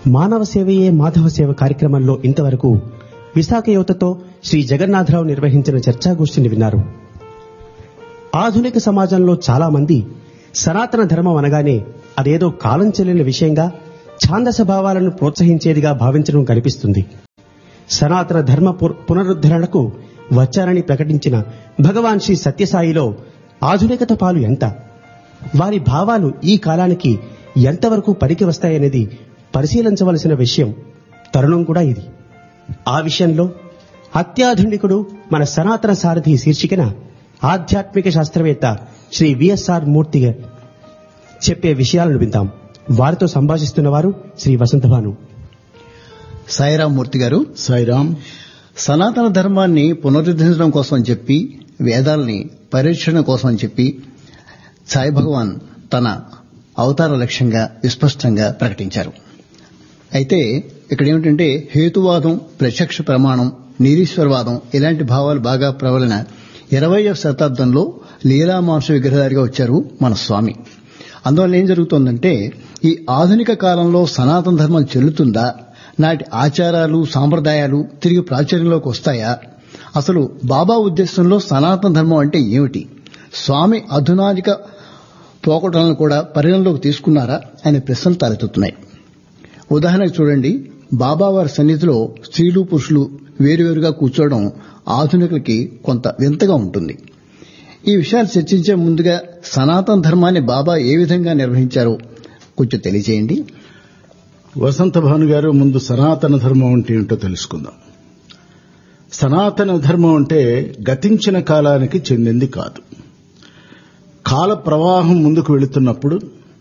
మానవ సేవయే మాధవ సేవ కార్యక్రమంలో ఇంతవరకు విశాఖ యువతతో శ్రీ జగన్నాథరావు నిర్వహించిన చర్చాగోష్ఠిని విన్నారు ఆధునిక సమాజంలో చాలా మంది సనాతన ధర్మం అనగానే అదేదో కాలం చెల్లిన విషయంగా ఛాందస భావాలను ప్రోత్సహించేదిగా భావించడం కనిపిస్తుంది సనాతన ధర్మ పు- పునరుద్ధరణకు వచ్చారని ప్రకటించిన భగవాన్ శ్రీ సత్యసాయిలో ఆధునికత పాలు ఎంత వారి భావాలు ఈ కాలానికి ఎంతవరకు పనికి వస్తాయనేది పరిశీలించవలసిన విషయం తరుణం కూడా ఇది ఆ విషయంలో అత్యాధునికుడు మన సనాతన సారథి శీర్షికన ఆధ్యాత్మిక శాస్త్రవేత్త శ్రీ విఎస్ఆర్ మూర్తి గారు చెప్పే విషయాలను విందాం వారితో సంభాషిస్తున్న వారు శ్రీ వసంతభాను సాయిరాం మూర్తి గారు సాయిరామ్ సనాతన ధర్మాన్ని పునరుద్ధరించడం కోసం అని చెప్పి వేదాల్ని పరిరక్షణ కోసం అని చెప్పి సాయి భగవాన్ తన అవతార లక్ష్యంగా విస్పష్టంగా ప్రకటించారు అయితే ఇక్కడ ఏమిటంటే హేతువాదం ప్రత్యక్ష ప్రమాణం నిరీశ్వరవాదం ఇలాంటి భావాలు బాగా ప్రబలిన ఇరవయవ శతాబ్దంలో లీలామాంస విగ్రహధారిగా వచ్చారు మన స్వామి అందువల్ల ఏం జరుగుతోందంటే ఈ ఆధునిక కాలంలో సనాతన ధర్మం చెల్లుతుందా నాటి ఆచారాలు సాంప్రదాయాలు తిరిగి ప్రాచుర్యంలోకి వస్తాయా అసలు బాబా ఉద్దేశంలో సనాతన ధర్మం అంటే ఏమిటి స్వామి అధునాధిక పోకటలను కూడా పరిగణలోకి తీసుకున్నారా అనే ప్రశ్నలు తలెత్తుతున్నాయి ఉదాహరణకు చూడండి బాబావారి సన్నిధిలో స్త్రీలు పురుషులు వేరువేరుగా కూర్చోవడం ఆధునికులకి కొంత వింతగా ఉంటుంది ఈ విషయాలు చర్చించే ముందుగా సనాతన ధర్మాన్ని బాబా ఏ విధంగా నిర్వహించారో కొంచెం తెలియజేయండి వసంత భాను గారు ముందు సనాతన ధర్మం అంటే ఏంటో తెలుసుకుందాం సనాతన ధర్మం అంటే గతించిన కాలానికి చెందింది కాదు కాల ప్రవాహం ముందుకు వెళుతున్నప్పుడు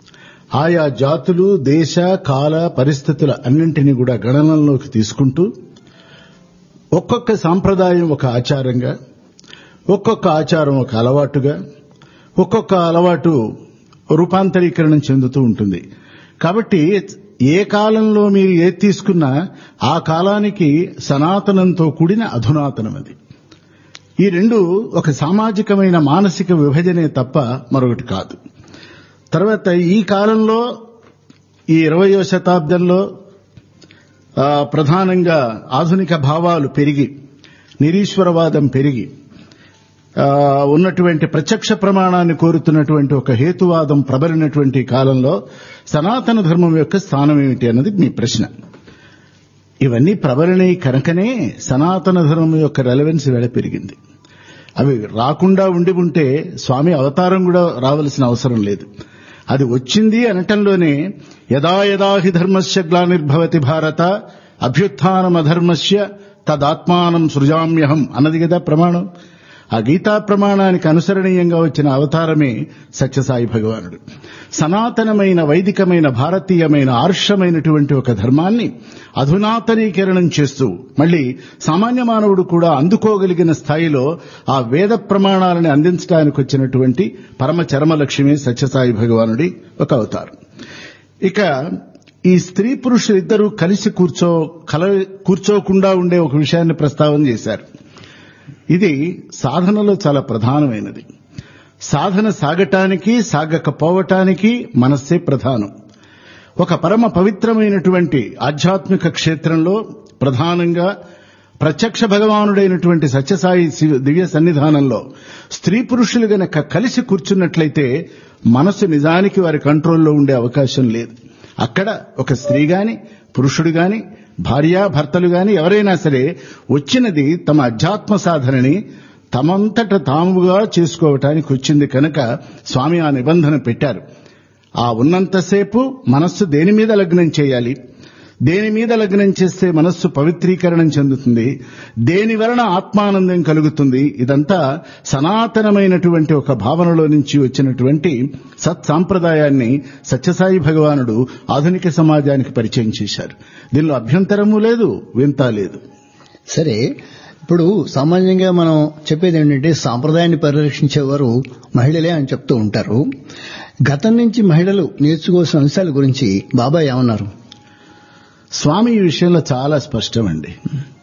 ఆయా జాతులు దేశ కాల పరిస్థితుల అన్నింటినీ కూడా గణనలోకి తీసుకుంటూ ఒక్కొక్క సాంప్రదాయం ఒక ఆచారంగా ఒక్కొక్క ఆచారం ఒక అలవాటుగా ఒక్కొక్క అలవాటు రూపాంతరీకరణం చెందుతూ ఉంటుంది కాబట్టి ఏ కాలంలో మీరు ఏది తీసుకున్నా ఆ కాలానికి సనాతనంతో కూడిన అధునాతనం అది ఈ రెండు ఒక సామాజికమైన మానసిక విభజనే తప్ప మరొకటి కాదు తర్వాత ఈ కాలంలో ఈ ఇరవయో శతాబ్దంలో ఆ, ప్రధానంగా ఆధునిక భావాలు పెరిగి నిరీశ్వరవాదం పెరిగి ఆ, ఉన్నటువంటి ప్రత్యక్ష ప్రమాణాన్ని కోరుతున్నటువంటి ఒక హేతువాదం ప్రబలినటువంటి కాలంలో సనాతన ధర్మం యొక్క స్థానం ఏమిటి అన్నది మీ ప్రశ్న ఇవన్నీ ప్రబలినవి కనుకనే సనాతన ధర్మం యొక్క రెలవెన్స్ వేళ పెరిగింది అవి రాకుండా ఉండి ఉంటే స్వామి అవతారం కూడా రావలసిన అవసరం లేదు అది వచ్చింది అనటంలోనే యదా యదా హి ధర్మస్య గ్లానిర్భవతి భారత అభ్యుత్నమధర్మస్య తదాత్మానం సృజామ్యహం అన్నది కదా ప్రమాణం ఆ గీతా ప్రమాణానికి అనుసరణీయంగా వచ్చిన అవతారమే సత్యసాయి భగవానుడు సనాతనమైన వైదికమైన భారతీయమైన ఆర్షమైనటువంటి ఒక ధర్మాన్ని అధునాతనీకరణం చేస్తూ మళ్ళీ సామాన్య మానవుడు కూడా అందుకోగలిగిన స్థాయిలో ఆ వేద ప్రమాణాలని అందించడానికి వచ్చినటువంటి పరమ చరమ లక్ష్యమే సత్యసాయి భగవానుడి ఒక అవతారం ఇక ఈ స్త్రీ పురుషులిద్దరూ కలిసి కూర్చో కల కూర్చోకుండా ఉండే ఒక విషయాన్ని ప్రస్తావన చేశారు ఇది సాధనలో చాలా ప్రధానమైనది సాధన సాగటానికి సాగకపోవటానికి మనస్సే ప్రధానం ఒక పరమ పవిత్రమైనటువంటి ఆధ్యాత్మిక క్షేత్రంలో ప్రధానంగా ప్రత్యక్ష భగవానుడైనటువంటి సత్యసాయి శివ- దివ్య సన్నిధానంలో స్త్రీ పురుషులు గనక కలిసి కూర్చున్నట్లయితే మనసు నిజానికి వారి కంట్రోల్లో ఉండే అవకాశం లేదు అక్కడ ఒక స్త్రీ గాని పురుషుడు గాని భార్య భర్తలు గాని ఎవరైనా సరే వచ్చినది తమ అధ్యాత్మ సాధనని తమంతట తాముగా చేసుకోవటానికి వచ్చింది కనుక స్వామి ఆ నిబంధన పెట్టారు ఆ ఉన్నంతసేపు మనస్సు దేని మీద లగ్నం చేయాలి దేని మీద లగ్నం చేస్తే మనస్సు పవిత్రీకరణం చెందుతుంది దేని వలన ఆత్మానందం కలుగుతుంది ఇదంతా సనాతనమైనటువంటి ఒక భావనలో నుంచి వచ్చినటువంటి సత్ సాంప్రదాయాన్ని సత్యసాయి భగవానుడు ఆధునిక సమాజానికి పరిచయం చేశారు దీనిలో అభ్యంతరము లేదు వింత లేదు సరే ఇప్పుడు సామాన్యంగా మనం చెప్పేది ఏంటంటే సాంప్రదాయాన్ని పరిరక్షించేవారు మహిళలే అని చెప్తూ ఉంటారు గతం నుంచి మహిళలు నేర్చుకోవాల్సిన అంశాల గురించి బాబా ఏమన్నారు స్వామి ఈ విషయంలో చాలా స్పష్టమండి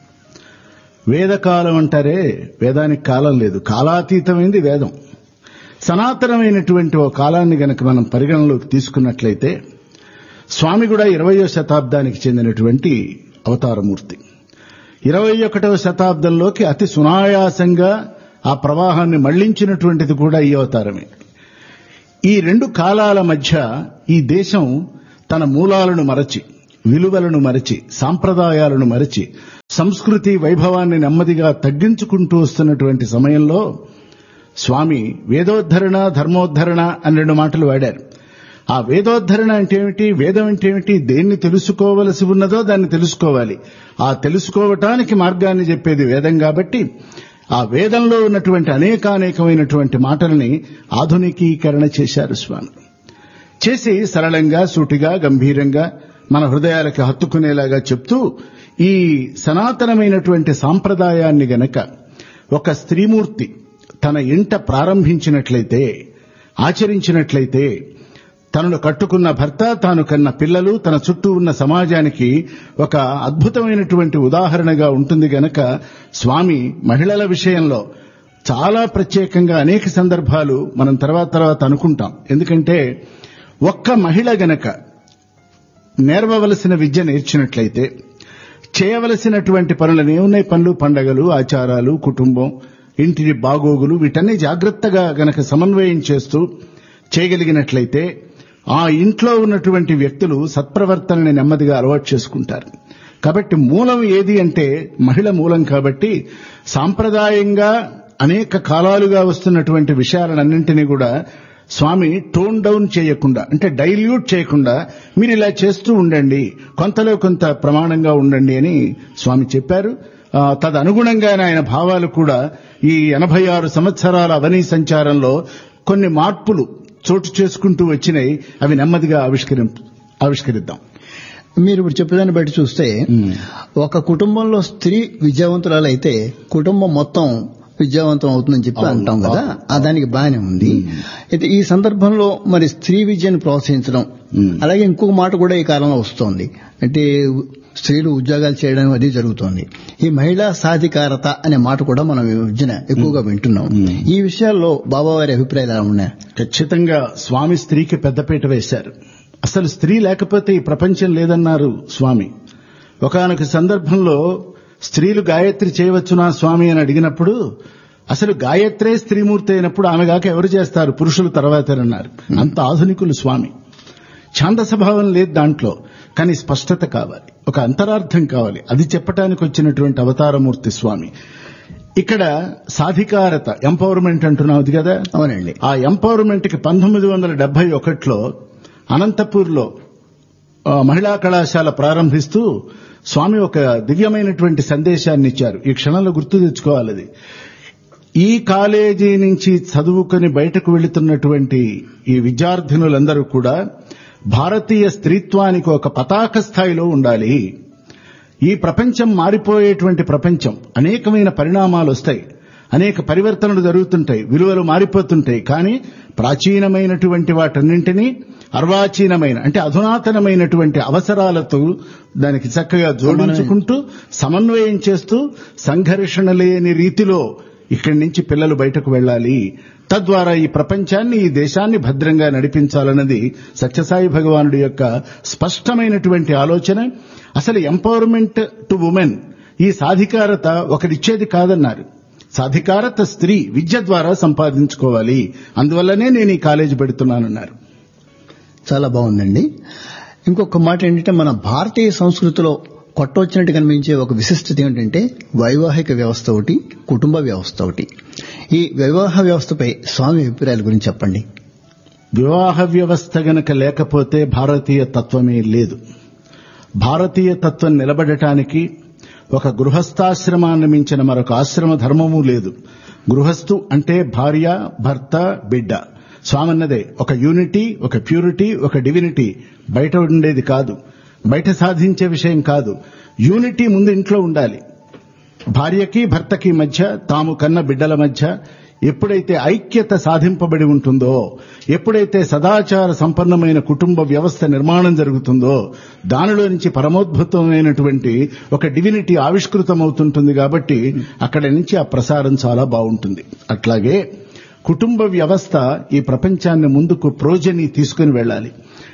వేదకాలం అంటారే వేదానికి కాలం లేదు కాలాతీతమైంది వేదం సనాతనమైనటువంటి ఓ కాలాన్ని గనక మనం పరిగణలోకి తీసుకున్నట్లయితే స్వామి కూడా ఇరవయో శతాబ్దానికి చెందినటువంటి అవతారమూర్తి ఇరవై ఒకటవ శతాబ్దంలోకి అతి సునాయాసంగా ఆ ప్రవాహాన్ని మళ్లించినటువంటిది కూడా ఈ అవతారమే ఈ రెండు కాలాల మధ్య ఈ దేశం తన మూలాలను మరచి విలువలను మరచి సాంప్రదాయాలను మరచి సంస్కృతి వైభవాన్ని నెమ్మదిగా తగ్గించుకుంటూ వస్తున్నటువంటి సమయంలో స్వామి వేదోద్ధరణ ధర్మోద్ధరణ అని రెండు మాటలు వాడారు ఆ వేదోద్ధరణ అంటే ఏమిటి వేదం అంటే ఏమిటి దేన్ని తెలుసుకోవలసి ఉన్నదో దాన్ని తెలుసుకోవాలి ఆ తెలుసుకోవటానికి మార్గాన్ని చెప్పేది వేదం కాబట్టి ఆ వేదంలో ఉన్నటువంటి అనేకానేకమైనటువంటి మాటల్ని ఆధునికీకరణ చేశారు స్వామి చేసి సరళంగా సూటిగా గంభీరంగా మన హృదయాలకు హత్తుకునేలాగా చెప్తూ ఈ సనాతనమైనటువంటి సాంప్రదాయాన్ని గనక ఒక స్త్రీమూర్తి తన ఇంట ప్రారంభించినట్లయితే ఆచరించినట్లయితే తనను కట్టుకున్న భర్త తాను కన్న పిల్లలు తన చుట్టూ ఉన్న సమాజానికి ఒక అద్భుతమైనటువంటి ఉదాహరణగా ఉంటుంది గనక స్వామి మహిళల విషయంలో చాలా ప్రత్యేకంగా అనేక సందర్భాలు మనం తర్వాత తర్వాత అనుకుంటాం ఎందుకంటే ఒక్క మహిళ గనక నేర్వవలసిన విద్య నేర్చినట్లయితే చేయవలసినటువంటి పనులను ఏమున్నాయి పనులు పండగలు ఆచారాలు కుటుంబం ఇంటి బాగోగులు వీటన్ని జాగ్రత్తగా గనక సమన్వయం చేస్తూ చేయగలిగినట్లయితే ఆ ఇంట్లో ఉన్నటువంటి వ్యక్తులు సత్ప్రవర్తనని నెమ్మదిగా అలవాటు చేసుకుంటారు కాబట్టి మూలం ఏది అంటే మహిళ మూలం కాబట్టి సాంప్రదాయంగా అనేక కాలాలుగా వస్తున్నటువంటి విషయాలన్నింటినీ కూడా స్వామి టోన్ డౌన్ చేయకుండా అంటే డైల్యూట్ చేయకుండా మీరు ఇలా చేస్తూ ఉండండి కొంతలో కొంత ప్రమాణంగా ఉండండి అని స్వామి చెప్పారు ఆ, తదనుగుణంగానే ఆయన భావాలు కూడా ఈ ఎనభై ఆరు సంవత్సరాల అవనీ సంచారంలో కొన్ని మార్పులు చోటు చేసుకుంటూ వచ్చినాయి అవి నెమ్మదిగా ఆవిష్కరి ఆవిష్కరిద్దాం మీరు ఇప్పుడు చెప్పేదాన్ని బట్టి చూస్తే ఒక కుటుంబంలో స్త్రీ విద్యావంతురాలైతే కుటుంబం మొత్తం విద్యావంతం అవుతుందని చెప్పి అవును, అంటాం కదా అవును. ఆ దానికి బాగానే ఉంది అయితే ఈ సందర్భంలో మరి స్త్రీ విద్యను ప్రోత్సహించడం మ్మ్. అలాగే ఇంకొక మాట కూడా ఈ కాలంలో వస్తోంది అంటే స్త్రీలు ఉద్యోగాలు చేయడం అది జరుగుతోంది ఈ మహిళా సాధికారత అనే మాట కూడా మనం ఈ మధ్యన ఎక్కువగా వింటున్నాం మ్మ్. ఈ విషయాల్లో బాబావారి అభిప్రాయాలు ఎలా ఉన్నాయి ఖచ్చితంగా స్వామి స్త్రీకి పెద్దపీట వేశారు అసలు స్త్రీ లేకపోతే ఈ ప్రపంచం లేదన్నారు స్వామి ఒకానొక సందర్భంలో స్త్రీలు గాయత్రి చేయవచ్చునా స్వామి అని అడిగినప్పుడు అసలు గాయత్రే స్త్రీమూర్తి అయినప్పుడు ఆమె గాక ఎవరు చేస్తారు పురుషులు తర్వాతేనన్నారు అంత ఆధునికులు స్వామి ఛాందసభావం లేదు దాంట్లో కానీ స్పష్టత కావాలి ఒక అంతరార్థం కావాలి అది చెప్పటానికి వచ్చినటువంటి అవతారమూర్తి స్వామి ఇక్కడ సాధికారత ఎంపవర్మెంట్ అంటున్నావు కదా అవునండి ఆ ఎంపవర్మెంట్ కి పంతొమ్మిది వందల డెబ్బై ఒకటిలో అనంతపూర్లో ఆ, మహిళా కళాశాల ప్రారంభిస్తూ స్వామి ఒక దివ్యమైనటువంటి సందేశాన్ని ఇచ్చారు ఈ క్షణంలో గుర్తు తెచ్చుకోవాలి అది. ఈ కాలేజీ నుంచి చదువుకొని బయటకు వెళుతున్నటువంటి ఈ విద్యార్థినులందరూ కూడా భారతీయ స్త్రీత్వానికి ఒక పతాక స్థాయిలో ఉండాలి ఈ ప్రపంచం మారిపోయేటువంటి ప్రపంచం అనేకమైన పరిణామాలు వస్తాయి అనేక పరివర్తనలు జరుగుతుంటాయి విలువలు మారిపోతుంటాయి కానీ ప్రాచీనమైనటువంటి వాటన్నింటినీ అర్వాచీనమైన అంటే అధునాతనమైనటువంటి అవసరాలతో దానికి చక్కగా జోడించుకుంటూ సమన్వయం చేస్తూ సంఘర్షణ లేని రీతిలో ఇక్కడి నుంచి పిల్లలు బయటకు వెళ్ళాలి తద్వారా ఈ ప్రపంచాన్ని ఈ దేశాన్ని భద్రంగా నడిపించాలన్నది సత్యసాయి భగవానుడి యొక్క స్పష్టమైనటువంటి ఆలోచన అసలు ఎంపవర్మెంట్ టు ఉమెన్ ఈ సాధికారత ఒకరిచ్చేది కాదన్నారు సాధికారత స్త్రీ విద్య ద్వారా సంపాదించుకోవాలి అందువల్లనే నేను ఈ కాలేజీ పెడుతున్నానన్నారు చాలా బాగుందండి ఇంకొక మాట ఏంటంటే మన భారతీయ సంస్కృతిలో కొట్టొచ్చినట్టు కనిపించే ఒక విశిష్టత ఏంటంటే వైవాహిక వ్యవస్థ ఒకటి కుటుంబ వ్యవస్థ ఒకటి ఈ వివాహ వ్యవస్థపై స్వామి అభిప్రాయాల గురించి చెప్పండి వివాహ వ్యవస్థ గనక లేకపోతే భారతీయ తత్వమే లేదు భారతీయ తత్వం నిలబడటానికి ఒక గృహస్థాశ్రమాన్ని మించిన మరొక ఆశ్రమ ధర్మము లేదు గృహస్థు అంటే భార్య భర్త బిడ్డ స్వామన్నదే ఒక యూనిటీ ఒక ప్యూరిటీ ఒక డివినిటీ బయట ఉండేది కాదు బయట సాధించే విషయం కాదు యూనిటీ ముందు ఇంట్లో ఉండాలి భార్యకి భర్తకి మధ్య తాము కన్న బిడ్డల మధ్య ఎప్పుడైతే ఐక్యత సాధింపబడి ఉంటుందో ఎప్పుడైతే సదాచార సంపన్నమైన కుటుంబ వ్యవస్థ నిర్మాణం జరుగుతుందో దానిలో నుంచి పరమోద్భుతమైనటువంటి ఒక డివినిటీ ఆవిష్కృతమవుతుంటుంది కాబట్టి అక్కడి నుంచి ఆ ప్రసారం చాలా బాగుంటుంది అట్లాగే కుటుంబ వ్యవస్థ ఈ ప్రపంచాన్ని ముందుకు ప్రోజని తీసుకుని వెళ్ళాలి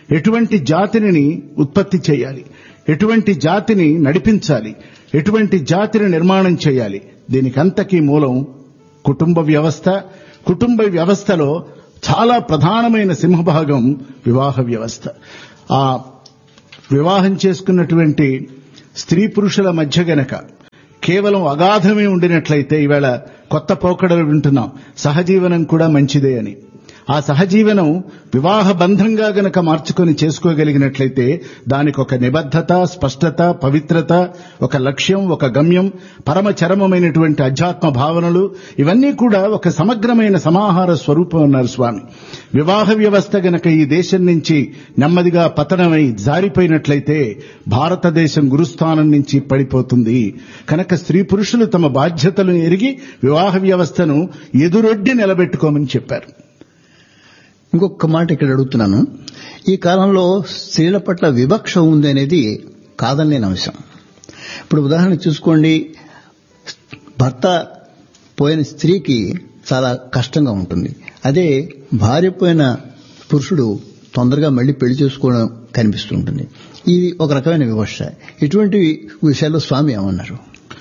ఎటువంటి జాతిని ఉత్పత్తి చేయాలి ఎటువంటి జాతిని నడిపించాలి ఎటువంటి జాతిని నిర్మాణం చేయాలి దీనికంతకీ మూలం కుటుంబ వ్యవస్థ కుటుంబ వ్యవస్థలో చాలా ప్రధానమైన సింహభాగం వివాహ వ్యవస్థ ఆ వివాహం చేసుకున్నటువంటి స్త్రీ పురుషుల మధ్య గనక కేవలం అగాధమే ఉండినట్లయితే ఈవేళ కొత్త పోకడలు వింటున్నాం సహజీవనం కూడా మంచిదే అని ఆ సహజీవనం వివాహ బంధంగా గనక మార్చుకొని చేసుకోగలిగినట్లయితే దానికి ఒక నిబద్ధత స్పష్టత పవిత్రత ఒక లక్ష్యం ఒక గమ్యం పరమ చరమమైనటువంటి అధ్యాత్మ భావనలు ఇవన్నీ కూడా ఒక సమగ్రమైన సమాహార స్వరూపం అన్నారు స్వామి వివాహ వ్యవస్థ గనక ఈ దేశం నుంచి నెమ్మదిగా పతనమై జారిపోయినట్లయితే భారతదేశం గురుస్థానం నుంచి పడిపోతుంది కనుక స్త్రీ పురుషులు తమ బాధ్యతలను ఎరిగి వివాహ వ్యవస్థను ఎదురొడ్డి నిలబెట్టుకోమని చెప్పారు ఇంకొక మాట ఇక్కడ అడుగుతున్నాను ఈ కాలంలో స్త్రీల పట్ల వివక్ష ఉంది అనేది కాదనలేని అంశం ఇప్పుడు ఉదాహరణ చూసుకోండి భర్త పోయిన స్త్రీకి చాలా కష్టంగా ఉంటుంది అదే భార్య పోయిన పురుషుడు తొందరగా మళ్ళీ పెళ్లి చేసుకోవడం కనిపిస్తుంటుంది ఇది ఒక రకమైన వివక్ష ఇటువంటి విషయాల్లో స్వామి ఏమన్నారు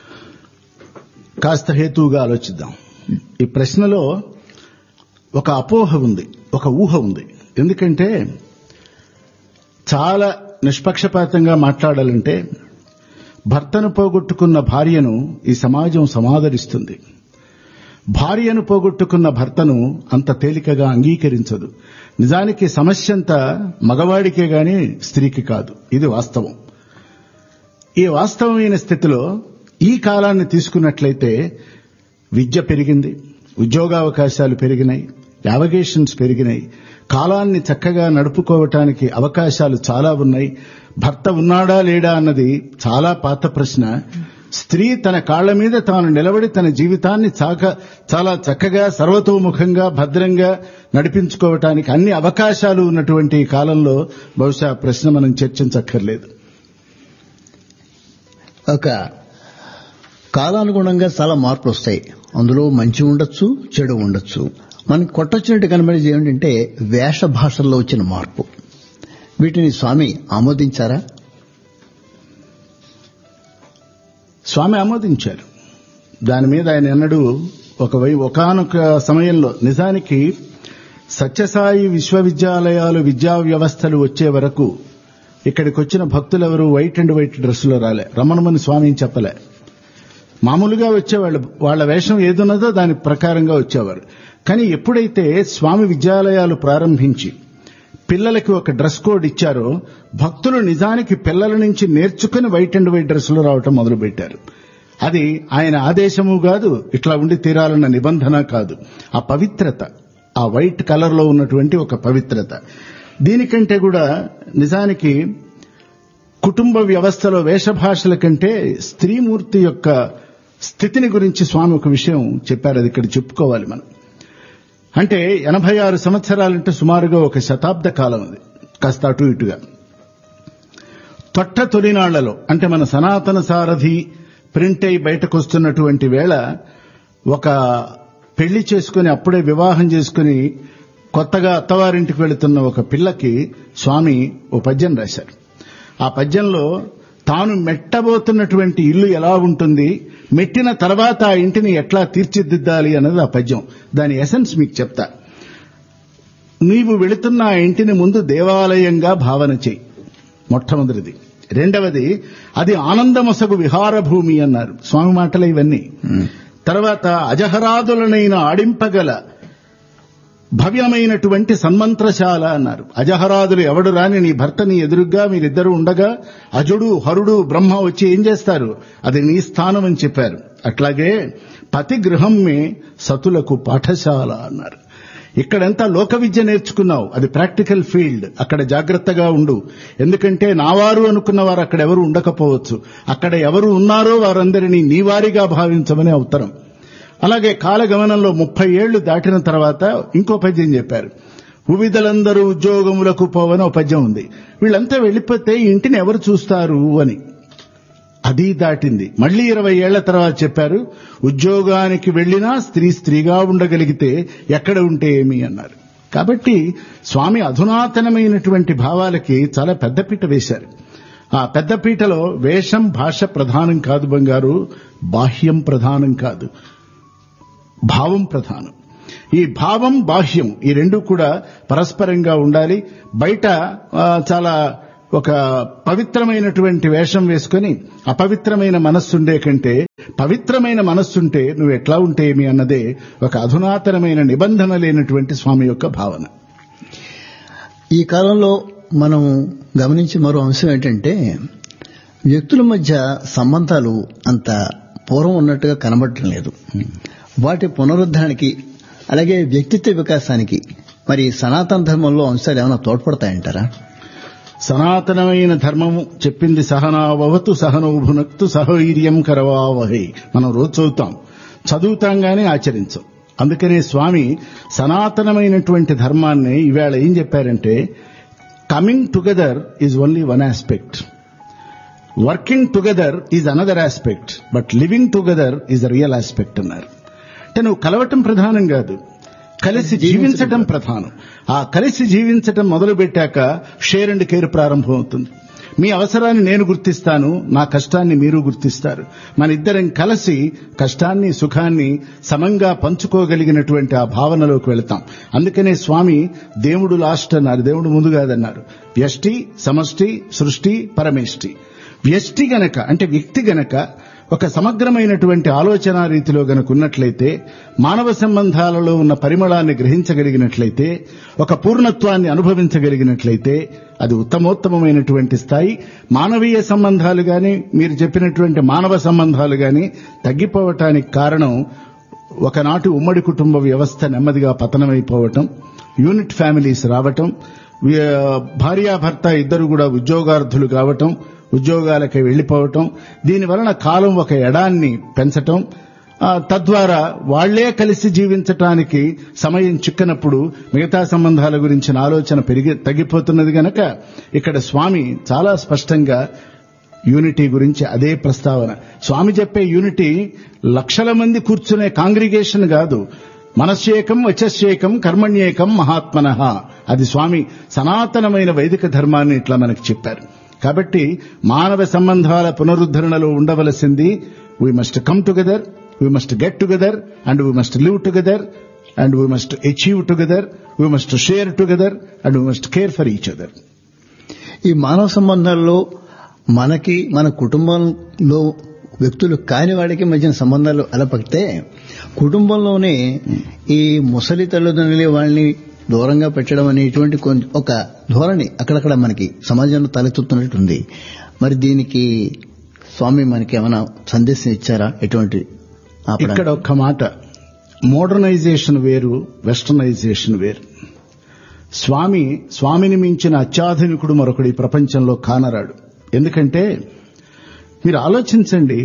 కాస్త హేతువుగా ఆలోచిద్దాం ఈ ప్రశ్నలో ఒక అపోహ ఉంది ఒక ఊహ ఉంది ఎందుకంటే చాలా నిష్పక్షపాతంగా మాట్లాడాలంటే భర్తను పోగొట్టుకున్న భార్యను ఈ సమాజం సమాదరిస్తుంది భార్యను పోగొట్టుకున్న భర్తను అంత తేలికగా అంగీకరించదు నిజానికి సమస్య అంతా మగవాడికే గాని స్త్రీకి కాదు ఇది వాస్తవం ఈ వాస్తవమైన స్థితిలో ఈ కాలాన్ని తీసుకున్నట్లయితే విద్య పెరిగింది ఉద్యోగావకాశాలు పెరిగినాయి యావగేషన్స్ పెరిగినాయి కాలాన్ని చక్కగా నడుపుకోవటానికి అవకాశాలు చాలా ఉన్నాయి భర్త ఉన్నాడా లేడా అన్నది చాలా పాత ప్రశ్న స్త్రీ తన కాళ్ల మీద తాను నిలబడి తన జీవితాన్ని చాక చాలా చక్కగా సర్వతోముఖంగా భద్రంగా నడిపించుకోవటానికి అన్ని అవకాశాలు ఉన్నటువంటి ఈ కాలంలో బహుశా ప్రశ్న మనం చర్చించక్కర్లేదు ఒక కాలానుగుణంగా చాలా మార్పులు వస్తాయి అందులో మంచి ఉండొచ్చు చెడు ఉండొచ్చు మనకి కొట్టొచ్చినట్టు కనబడేది ఏమిటంటే వేష భాషల్లో వచ్చిన మార్పు వీటిని స్వామి ఆమోదించారా స్వామి ఆమోదించారు దాని మీద ఆయన ఎన్నడూ ఒక వై ఒకనొక సమయంలో నిజానికి సత్యసాయి విశ్వవిద్యాలయాలు విద్యా వ్యవస్థలు వచ్చే వరకు ఇక్కడికి వచ్చిన భక్తులెవరు వైట్ అండ్ వైట్ డ్రెస్సులో రాలే రమణమని స్వామి ఏం చెప్పలే మామూలుగా వచ్చేవాళ్ళు వాళ్ళ వేషం ఏదున్నదో దాని ప్రకారంగా వచ్చేవారు కానీ ఎప్పుడైతే స్వామి విద్యాలయాలు ప్రారంభించి పిల్లలకి ఒక డ్రెస్ కోడ్ ఇచ్చారో భక్తులు నిజానికి పిల్లల నుంచి నేర్చుకుని వైట్ అండ్ వైట్ డ్రెస్సులు రావటం మొదలుపెట్టారు అది ఆయన ఆదేశము కాదు ఇట్లా ఉండి తీరాలన్న నిబంధన కాదు ఆ పవిత్రత ఆ వైట్ కలర్ లో ఉన్నటువంటి ఒక పవిత్రత దీనికంటే కూడా నిజానికి కుటుంబ వ్యవస్థలో వేషభాషల కంటే స్త్రీమూర్తి యొక్క స్థితిని గురించి స్వామి ఒక విషయం చెప్పారు అది ఇక్కడ చెప్పుకోవాలి మనం అంటే ఎనభై ఆరు సంవత్సరాలంటే సుమారుగా ఒక శతాబ్ద కాలం అది కాస్త అటు ఇటుగా తొట్ట తొలినాళ్లలో అంటే మన సనాతన సారథి ప్రింట్ అయి బయటకు వస్తున్నటువంటి వేళ ఒక పెళ్లి చేసుకుని అప్పుడే వివాహం చేసుకుని కొత్తగా అత్తవారింటికి వెళుతున్న ఒక పిల్లకి స్వామి ఓ పద్యం రాశారు ఆ పద్యంలో తాను మెట్టబోతున్నటువంటి ఇల్లు ఎలా ఉంటుంది మెట్టిన తర్వాత ఆ ఇంటిని ఎట్లా తీర్చిదిద్దాలి అన్నది ఆ పద్యం దాని ఎసెన్స్ మీకు చెప్తా నీవు వెళుతున్న ఆ ఇంటిని ముందు దేవాలయంగా భావన చేయి మొట్టమొదటిది రెండవది అది ఆనందమొసగు విహార భూమి అన్నారు స్వామి మాటలు ఇవన్నీ తర్వాత అజహరాదులనైన ఆడింపగల భవ్యమైనటువంటి సన్మంత్రశాల అన్నారు అజహరాదులు ఎవడు రాని నీ భర్త నీ ఎదురుగ్గా మీరిద్దరు ఉండగా అజుడు హరుడు బ్రహ్మ వచ్చి ఏం చేస్తారు అది నీ స్థానం అని చెప్పారు అట్లాగే పతి గృహమ్మే సతులకు పాఠశాల అన్నారు ఇక్కడంతా లోక విద్య నేర్చుకున్నావు అది ప్రాక్టికల్ ఫీల్డ్ అక్కడ జాగ్రత్తగా ఉండు ఎందుకంటే నావారు అనుకున్న వారు అక్కడ ఎవరు ఉండకపోవచ్చు అక్కడ ఎవరు ఉన్నారో వారందరినీ నీవారిగా భావించమని ఉత్తరం అలాగే కాలగమనంలో ముప్పై ఏళ్లు దాటిన తర్వాత ఇంకో పద్యం చెప్పారు ఉవిధలందరూ ఉద్యోగములకు పోవని ఒక పద్యం ఉంది వీళ్ళంతా వెళ్లిపోతే ఈ ఇంటిని ఎవరు చూస్తారు అని అది దాటింది మళ్లీ ఇరవై ఏళ్ల తర్వాత చెప్పారు ఉద్యోగానికి వెళ్లినా స్త్రీ స్త్రీగా ఉండగలిగితే ఎక్కడ ఉంటే ఏమి అన్నారు కాబట్టి స్వామి అధునాతనమైనటువంటి భావాలకి చాలా పెద్దపీట వేశారు ఆ పెద్దపీటలో వేషం భాష ప్రధానం కాదు బంగారు బాహ్యం ప్రధానం కాదు భావం ప్రధానం ఈ భావం బాహ్యం ఈ రెండు కూడా పరస్పరంగా ఉండాలి బయట ఆ, చాలా ఒక పవిత్రమైనటువంటి వేషం వేసుకొని అపవిత్రమైన మనస్సుండే కంటే పవిత్రమైన మనస్సుంటే నువ్వు ఎట్లా ఉంటే ఏమి అన్నదే ఒక అధునాతనమైన నిబంధన లేనటువంటి స్వామి యొక్క భావన ఈ కాలంలో మనం గమనించే మరో అంశం ఏంటంటే వ్యక్తుల మధ్య సంబంధాలు అంత పూర్వం ఉన్నట్టుగా కనబడటం లేదు వాటి పునరుద్ధరణకి అలాగే వ్యక్తిత్వ వికాసానికి మరి సనాతన ధర్మంలో అంశాలు ఏమైనా తోడ్పడతాయంటారా సనాతనమైన ధర్మము చెప్పింది సహనావవతు సహనో భునక్తు సహవీర్యం కరవావహై మనం రోజు చదువుతాం చదువుతాం గానీ ఆచరించం అందుకనే స్వామి సనాతనమైనటువంటి ధర్మాన్ని ఈవేళ ఏం చెప్పారంటే coming together is only one aspect working together is another aspect but living together is a real aspect అన్నారు అంటే నువ్వు కలవటం ప్రధానం కాదు కలిసి జీవించటం ప్రధానం ఆ కలిసి జీవించటం మొదలు పెట్టాక షేర్ అండ్ కేర్ ప్రారంభం అవుతుంది మీ అవసరాన్ని నేను గుర్తిస్తాను నా కష్టాన్ని మీరు గుర్తిస్తారు మన ఇద్దరం కలిసి కష్టాన్ని సుఖాన్ని సమంగా పంచుకోగలిగినటువంటి ఆ భావనలోకి వెళతాం అందుకనే స్వామి దేవుడు లాస్ట్ అన్నారు దేవుడు ముందు కాదన్నారు వ్యష్టి సమష్టి సృష్టి పరమేష్టి వ్యష్టి గనక అంటే వ్యక్తి గనక ఒక సమగ్రమైనటువంటి ఆలోచన రీతిలో గనక ఉన్నట్లయితే మానవ సంబంధాలలో ఉన్న పరిమళాన్ని గ్రహించగలిగినట్లయితే ఒక పూర్ణత్వాన్ని అనుభవించగలిగినట్లయితే అది ఉత్తమోత్తమమైనటువంటి స్థాయి మానవీయ సంబంధాలు గాని మీరు చెప్పినటువంటి మానవ సంబంధాలు గాని తగ్గిపోవటానికి కారణం ఒకనాటి ఉమ్మడి కుటుంబ వ్యవస్థ నెమ్మదిగా పతనమైపోవటం యూనిట్ ఫ్యామిలీస్ రావటం వ్య- భార్యాభర్త ఇద్దరు కూడా ఉద్యోగార్థులు కావటం ఉద్యోగాలకి వెళ్లిపోవటం దీని వలన కాలం ఒక ఎడాన్ని పెంచటం ఆ, తద్వారా వాళ్లే కలిసి జీవించటానికి సమయం చిక్కనప్పుడు మిగతా సంబంధాల గురించిన ఆలోచన పెరిగి తగ్గిపోతున్నది గనక ఇక్కడ స్వామి చాలా స్పష్టంగా యూనిటీ గురించి అదే ప్రస్తావన స్వామి చెప్పే యూనిటీ లక్షల మంది కూర్చునే కాంగ్రిగేషన్ కాదు మనస్యేకం వచస్యేకం కర్మణ్యేకం మహాత్మన అది స్వామి సనాతనమైన వైదిక ధర్మాన్ని ఇట్లా మనకి చెప్పారు కాబట్టి మానవ సంబంధాల పునరుద్ధరణలో ఉండవలసింది we must come together we must get together and we must live together and we must achieve together we must share together and we must care for each other ఈ మానవ సంబంధాల్లో మనకి మన కుటుంబంలో వ్యక్తులు కాని వాడికి మధ్యన సంబంధాలు అలపడితే కుటుంబంలోనే ఈ ముసలి తల్లిదండ్రులు వాళ్ళని దూరంగా పెట్టడం అనేటువంటి కొంచెం ఒక ధోరణి అక్కడక్కడ మనకి సమాజంలో తలెత్తుతున్నట్టుంది మరి దీనికి స్వామి మనకి ఏమైనా సందేశం ఇచ్చారా ఎటువంటి ఆపడానికి? ఇక్కడ ఒక్క మాట మోడర్నైజేషన్ వేరు వెస్టర్నైజేషన్ వేరు స్వామి స్వామిని మించిన అత్యాధునికుడు మరొకడు ఈ ప్రపంచంలో కానరాడు ఎందుకంటే మీరు ఆలోచించండి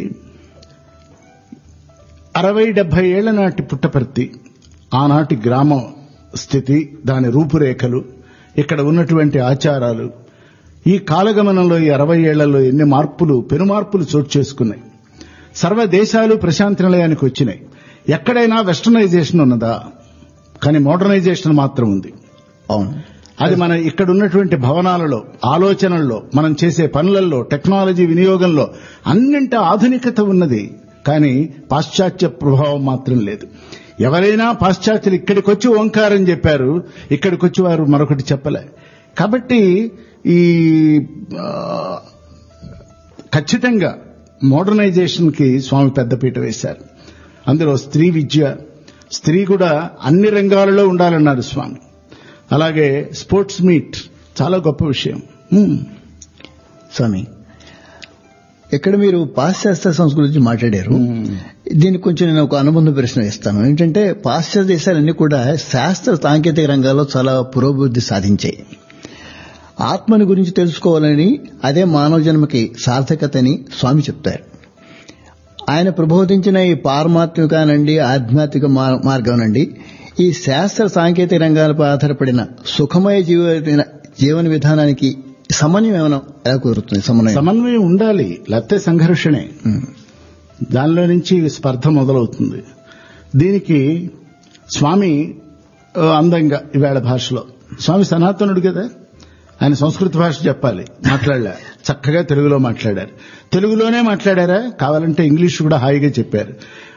అరవై డెబ్బై ఏళ్ల నాటి పుట్టపర్తి ఆనాటి గ్రామ స్థితి దాని రూపురేఖలు ఇక్కడ ఉన్నటువంటి ఆచారాలు ఈ కాలగమనంలో ఈ అరవై ఏళ్లలో ఎన్ని మార్పులు పెనుమార్పులు చోటు చేసుకున్నాయి సర్వ దేశాలు ప్రశాంతి నిలయానికి వచ్చినాయి ఎక్కడైనా వెస్టర్నైజేషన్ ఉన్నదా కానీ మోడర్నైజేషన్ మాత్రం ఉంది అవును అది మన ఇక్కడ ఉన్నటువంటి భవనాలలో ఆలోచనల్లో మనం చేసే పనులలో టెక్నాలజీ వినియోగంలో అన్నింట ఆధునికత ఉన్నది కానీ పాశ్చాత్య ప్రభావం మాత్రం లేదు ఎవరైనా పాశ్చాత్యులు ఇక్కడికి వచ్చి ఓంకారం చెప్పారు ఇక్కడికి వచ్చి వారు మరొకటి చెప్పలే కాబట్టి ఈ ఆ, ఖచ్చితంగా మోడర్నైజేషన్ కి స్వామి పెద్దపీట వేశారు అందులో స్త్రీ విద్య స్త్రీ కూడా అన్ని రంగాలలో ఉండాలన్నారు స్వామి అలాగే స్పోర్ట్స్ మీట్ చాలా గొప్ప విషయం ఉమ్. స్వామి ఇక్కడ మీరు పాశ్చాత్య సంస్కృతి గురించి మాట్లాడారు దీనికి కొంచెం నేను ఒక అనుబంధ ప్రశ్న ఇస్తాను ఏంటంటే పాశ్చాత్య దేశాలన్నీ కూడా శాస్త్ర సాంకేతిక రంగాల్లో చాలా పురోభివృద్ధి సాధించాయి ఆత్మని గురించి తెలుసుకోవాలని అదే మానవ జన్మకి సార్థకతని స్వామి చెప్తారు ఆయన ప్రబోధించిన ఈ పారమాత్మికానండి ఆధ్యాత్మిక మా- మార్గం ఈ శాస్త్ర సాంకేతిక రంగాలపై ఆధారపడిన సుఖమయ జీవ జీవన విధానానికి సమన్వయం ఏమైనా ఎలా కుదురుతుంది సమన్వయం సమన్వయం ఉండాలి లేకపోతే సంఘర్షణే ఉమ్. దానిలో నుంచి స్పర్ధ మొదలవుతుంది దీనికి స్వామి ఓ, అందంగా ఈవేళ భాషలో స్వామి సనాతనుడు కదా ఆయన సంస్కృత భాష చెప్పాలి మాట్లాడలే చక్కగా తెలుగులో మాట్లాడారు తెలుగులోనే మాట్లాడారా కావాలంటే ఇంగ్లీష్ కూడా హాయిగా చెప్పారు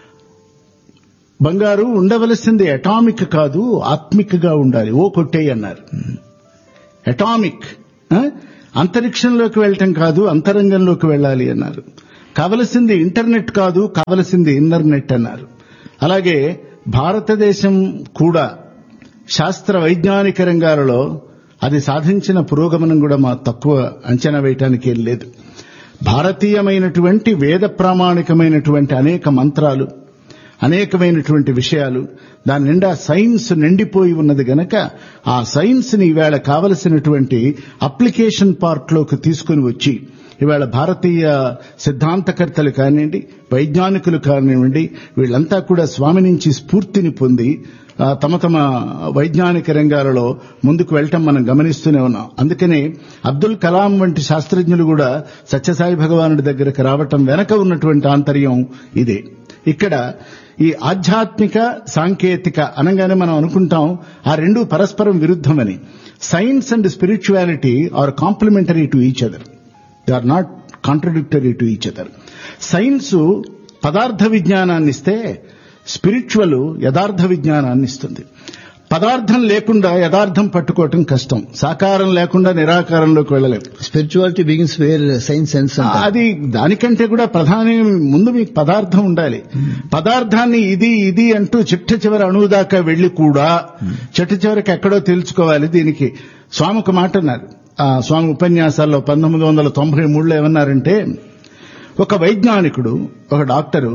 బంగారు ఉండవలసింది అటామిక్ కాదు ఆత్మిక్గా ఉండాలి ఓ కొట్టేయి అన్నారు అటామిక్ ఆ? అంతరిక్షంలోకి వెళ్ళటం కాదు అంతరంగంలోకి వెళ్ళాలి అన్నారు కావలసింది ఇంటర్నెట్ కాదు కావలసింది ఇన్నర్నెట్ అన్నారు అలాగే భారతదేశం కూడా శాస్త్ర వైజ్ఞానిక రంగాలలో అది సాధించిన పురోగమనం కూడా మా తక్కువ అంచనా వేయటానికి ఏం లేదు భారతీయమైనటువంటి వేద ప్రామాణికమైనటువంటి అనేక మంత్రాలు అనేకమైనటువంటి విషయాలు దాని నిండా సైన్స్ నిండిపోయి ఉన్నది గనక ఆ సైన్స్ ని ఈవేళ కావలసినటువంటి అప్లికేషన్ పార్ట్ లోకి తీసుకుని వచ్చి ఇవాళ భారతీయ సిద్ధాంతకర్తలు కానివ్వండి వైజ్ఞానికులు కానివ్వండి వీళ్ళంతా కూడా స్వామి నుంచి స్ఫూర్తిని పొంది ఆ, తమ తమ వైజ్ఞానిక రంగాలలో ముందుకు వెళ్ళటం మనం గమనిస్తూనే ఉన్నాం అందుకనే అబ్దుల్ కలాం వంటి శాస్త్రజ్ఞులు కూడా సత్యసాయి భగవానుడి దగ్గరకు రావటం వెనక ఉన్నటువంటి ఆంతర్యం ఇదే ఇక్కడ ఈ ఆధ్యాత్మిక సాంకేతిక అనగానే మనం అనుకుంటాం ఆ రెండు పరస్పరం విరుద్ధమని science and spirituality are complementary to each other they are not contradictory to each other science పదార్థ విజ్ఞానాన్ని ఇస్తే స్పిరిచువల్ యథార్థ విజ్ఞానాన్ని ఇస్తుంది పదార్థం లేకుండా యథార్థం పట్టుకోవటం కష్టం సాకారం లేకుండా నిరాకారంలోకి వెళ్ళలేం spirituality begins where science sense అది దానికంటే కూడా ప్రధాన ముందు మీకు పదార్థం ఉండాలి పదార్థాన్ని ఇది ఇది అంటూ చిట్ట చివరి అణువు దాకా వెళ్లి కూడా చిట్ట చివరికి ఎక్కడో తెలుసుకోవాలి దీనికి స్వామి ఒక మాట అన్నారు ఆ స్వామి ఉపన్యాసాల్లో పంతొమ్మిది వందల తొంభై మూడులో ఏమన్నారంటే ఒక వైజ్ఞానికుడు ఒక డాక్టరు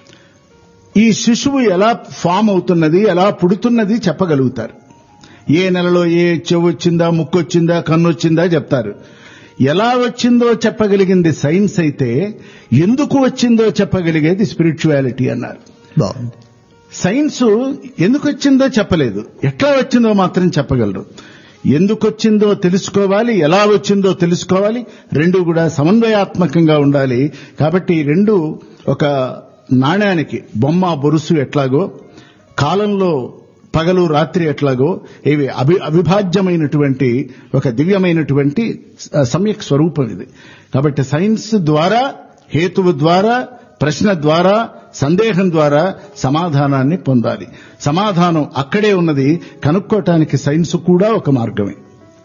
ఈ శిశువు ఎలా ఫామ్ అవుతున్నది ఎలా పుడుతున్నది చెప్పగలుగుతారు ఏ నెలలో ఏ చెవు వచ్చిందా ముక్కు వచ్చిందా కన్ను వచ్చిందా చెప్తారు ఎలా వచ్చిందో చెప్పగలిగింది సైన్స్ అయితే ఎందుకు వచ్చిందో చెప్పగలిగేది స్పిరిచువాలిటీ అన్నారు బాగుంది సైన్స్ ఎందుకు వచ్చిందో చెప్పలేదు ఎట్లా వచ్చిందో మాత్రం చెప్పగలరు ఎందుకు వచ్చిందో తెలుసుకోవాలి ఎలా వచ్చిందో తెలుసుకోవాలి రెండు కూడా సమన్వయాత్మకంగా ఉండాలి కాబట్టి ఈ రెండు ఒక నాణ్యానికి బొమ్మ బొరుసు ఎట్లాగో కాలంలో పగలు రాత్రి ఎట్లాగో ఇవి అభి అవిభాజ్యమైనటువంటి ఒక దివ్యమైనటువంటి స- సమ్యక్ స్వరూపం ఇది కాబట్టి సైన్స్ ద్వారా హేతువు ద్వారా ప్రశ్న ద్వారా సందేహం ద్వారా సమాధానాన్ని పొందాలి సమాధానం అక్కడే ఉన్నది కనుక్కోవటానికి సైన్స్ కూడా ఒక మార్గమే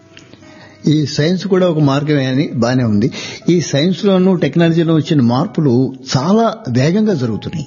ఈ సైన్స్ కూడా ఒక మార్గమే అని బానే ఉంది ఈ సైన్స్ లోను టెక్నాలజీలో వచ్చిన మార్పులు చాలా వేగంగా జరుగుతున్నాయి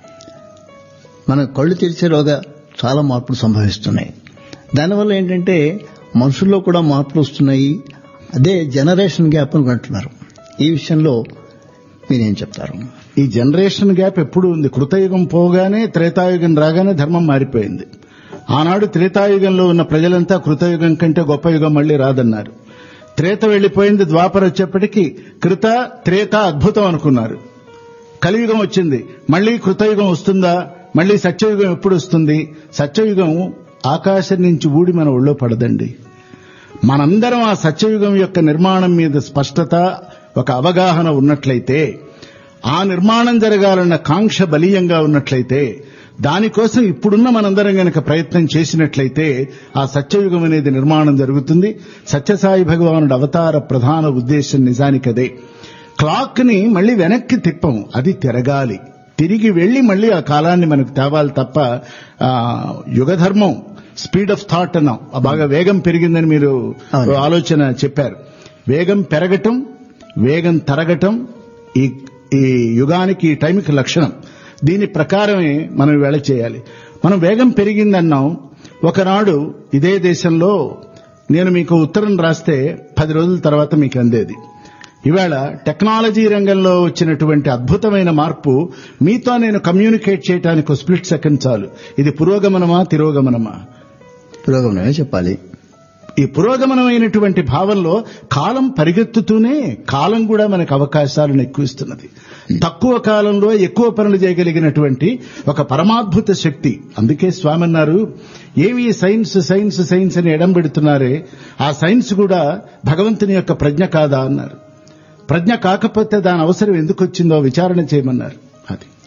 మన కళ్ళు తెరిచేలోగా చాలా మార్పులు సంభవిస్తున్నాయి దానివల్ల ఏంటంటే మనుషుల్లో కూడా మార్పులు వస్తున్నాయి అదే జనరేషన్ గ్యాప్ అని అంటున్నారు ఈ విషయంలో మీరేం చెప్తారు ఈ జనరేషన్ గ్యాప్ ఎప్పుడు ఉంది కృతయుగం పోగానే త్రేతాయుగం రాగానే ధర్మం మారిపోయింది ఆనాడు త్రేతాయుగంలో ఉన్న ప్రజలంతా కృతయుగం కంటే గొప్ప యుగం మళ్లీ రాదన్నారు త్రేత వెళ్లిపోయింది ద్వాపర వచ్చేప్పటికీ కృత త్రేత అద్భుతం అనుకున్నారు కలియుగం వచ్చింది మళ్లీ కృతయుగం వస్తుందా మళ్లీ సత్యయుగం ఎప్పుడు వస్తుంది సత్యయుగం ఆకాశం నుంచి ఊడి మన ఒళ్ళో పడదండి మనందరం ఆ సత్యయుగం యొక్క నిర్మాణం మీద స్పష్టత ఒక అవగాహన ఉన్నట్లయితే ఆ నిర్మాణం జరగాలన్న కాంక్ష బలీయంగా ఉన్నట్లయితే దానికోసం ఇప్పుడున్న మనందరం గనక ప్రయత్నం చేసినట్లయితే ఆ సత్యయుగం అనేది నిర్మాణం జరుగుతుంది సత్యసాయి భగవానుడు అవతార ప్రధాన ఉద్దేశం నిజానికి అదే క్లాక్ ని మళ్ళీ వెనక్కి తిప్పం అది తిరగాలి తిరిగి వెళ్లి మళ్ళీ ఆ కాలాన్ని మనకు తేవాలి తప్ప ఆ, యుగధర్మం స్పీడ్ ఆఫ్ థాట్ అన్నాం ఆ బాగా వేగం పెరిగిందని మీరు అవును. ఆలోచన చెప్పారు వేగం పెరగటం వేగం తరగటం ఈ ఈ యుగానికి ఈ టైంకి లక్షణం దీని ప్రకారమే మనం వేళ చేయాలి మనం వేగం పెరిగిందన్నాం ఒకనాడు ఇదే దేశంలో నేను మీకు ఉత్తరం రాస్తే పది రోజుల తర్వాత మీకు అందేది ఇవాళ టెక్నాలజీ రంగంలో వచ్చినటువంటి అద్భుతమైన మార్పు మీతో నేను కమ్యూనికేట్ చేయడానికి ఒక స్ప్లిట్ సెకండ్ చాలు ఇది పురోగమనమా తిరోగమనమా పురోగమనమే చెప్పాలి ఈ పురోగమనమైనటువంటి భావంలో కాలం పరిగెత్తుతూనే కాలం కూడా మనకు అవకాశాలను ఎక్కువిస్తున్నది తక్కువ కాలంలో ఎక్కువ పనులు చేయగలిగినటువంటి ఒక పరమాద్భుత శక్తి అందుకే స్వామి అన్నారు ఏవి సైన్స్ సైన్స్ సైన్స్ అని ఎడం పెడుతున్నారే ఆ సైన్స్ కూడా భగవంతుని యొక్క ప్రజ్ఞ కాదా అన్నారు ప్రజ్ఞ కాకపోతే దాని అవసరం ఎందుకు వచ్చిందో విచారణ చేయమన్నారు అది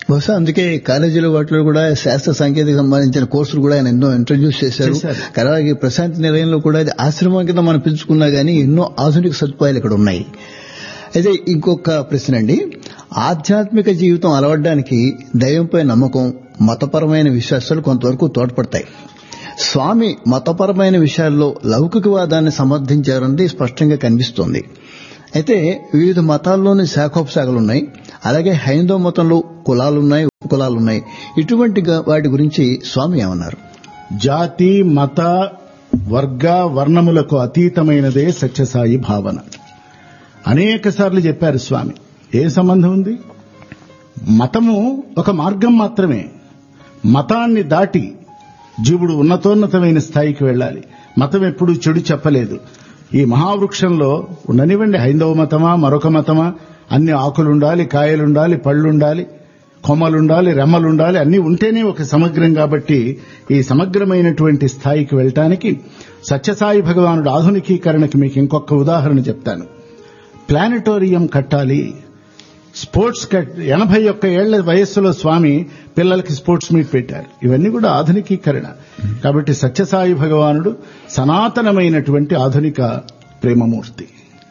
బహుశా అందుకే కాలేజీలో వాటిలో కూడా శాస్త్ర సాంకేతిక సంబంధించిన కోర్సులు కూడా ఆయన ఎన్నో ఇంట్రడ్యూస్ చేశారు చేశారు. అలాగే ప్రశాంతి నిలయంలో కూడా అది ఆశ్రమం కింద మనం పిలుచుకున్నా గానీ ఎన్నో ఆధునిక సదుపాయాలు ఇక్కడ ఉన్నాయి అయితే ఇంకొక ప్రశ్న అండి ఆధ్యాత్మిక జీవితం అలవడడానికి దైవంపై నమ్మకం మతపరమైన విశ్వాసాలు కొంతవరకు తోడ్పడతాయి స్వామి మతపరమైన విషయాల్లో లౌకికవాదాన్ని సమర్థించారన్నది స్పష్టంగా కనిపిస్తోంది అయితే వివిధ మతాల్లోని శాఖోపశాఖలు ఉన్నాయి అలాగే హైందవ మతంలో కులాలున్నాయి ఉపకులాలున్నాయి ఇటువంటి గా- వాటి గురించి స్వామి ఏమన్నారు జాతి మత వర్గ వర్ణములకు అతీతమైనదే సత్యసాయి భావన అనేక సార్లు చెప్పారు స్వామి ఏ సంబంధం ఉంది మతము ఒక మార్గం మాత్రమే మతాన్ని దాటి జీవుడు ఉన్నతోన్నతమైన స్థాయికి వెళ్ళాలి మతం ఎప్పుడు చెడు చెప్పలేదు ఈ మహావృక్షంలో ఉండనివ్వండి హైందవ మతమా మరొక మతమా అన్ని ఆకులుండాలి కాయలుండాలి పళ్ళుండాలి కొమ్మలుండాలి రెమ్మలుండాలి అన్ని ఉంటేనే ఒక సమగ్రం కాబట్టి ఈ సమగ్రమైనటువంటి స్థాయికి వెళ్ళటానికి సత్యసాయి భగవానుడు ఆధునికీకరణకి మీకు ఇంకొక ఉదాహరణ చెప్తాను ప్లానటోరియం కట్టాలి స్పోర్ట్స్ కట్ ఎనభై ఒక్క ఏళ్ల వయస్సులో స్వామి పిల్లలకి స్పోర్ట్స్ మీట్ పెట్టారు ఇవన్నీ కూడా ఆధునికీకరణ కాబట్టి సత్యసాయి భగవానుడు సనాతనమైనటువంటి ఆధునిక ప్రేమమూర్తి